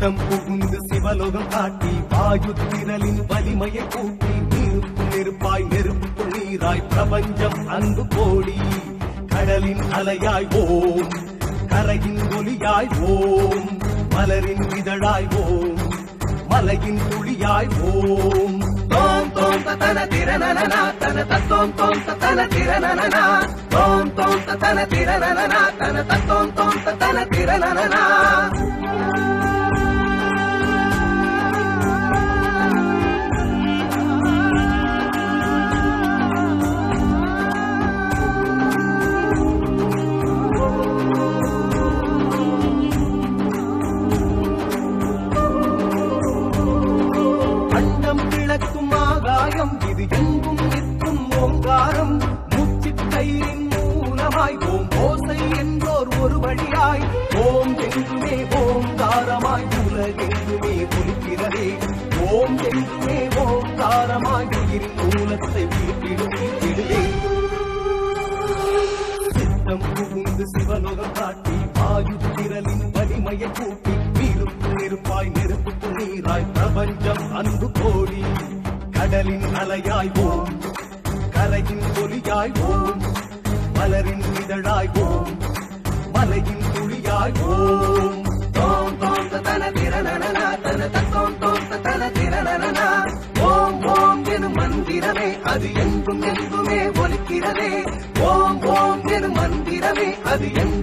சித்தம் புகுந்து சிவலோகம் காட்டி வாயு திரளின் வலிமையை கூட்டி நீருக்கு நெருப்பாய் நெருப்பு நீராய் பிரபஞ்சம் அன்பு கோடி கடலின் அலையாய் ஓம் கரையின் ஒலியாய் ஓம் மலரின் இதழாய் ஓம் மலையின் துளியாய் ஓம் தோம் தோம் தன திரணனா தன தத்தோம் தோம் தன திரணனா தோம் தோம் தன திரணனா தன தத்தோம் தோம் தன திரணனா அண்டம் கிழக்கும் ஆகாயம் இது எங்கும் நிற்கும் ஓங்காரம் மூச்சுக் கயிறின் மூலமாய் ஓம் ஓசை என்றோர் ஒரு வழியாய் ஓம் எங்குமே ஓங்காரமாய் உலகெங்குமே ஒலிக்கிறதே ஓம் எங்குமே ஓங்காரமாய் உயிரின் மூலத்தை வீட்டிடும் வீட்டிடுவே சித்தம் புகுந்து சிவலோகம் காட்டி வாயு திரளின் வலிமையை கூட்டி நீருக்கு நெருப்பாய் நெருப்புக்கு நீராய் பிரபஞ்சம் அன்பு கோடி கடலின் அலையாய் ஓம் கரையின் ஒலியாய் ஓம் மலரின் இதழாய் ஓம் மலையின் துளியாய் ஓம் தோம் தோம் தன திரணனா தன தத்தோம் தோம் தன திரணனா ஓம் ஓம் எனும் மந்திரமே அது எங்கும் எங்குமே ஒலிக்கிறதே ஓம் ஓம் எனும் மந்திரமே அது எங்கும்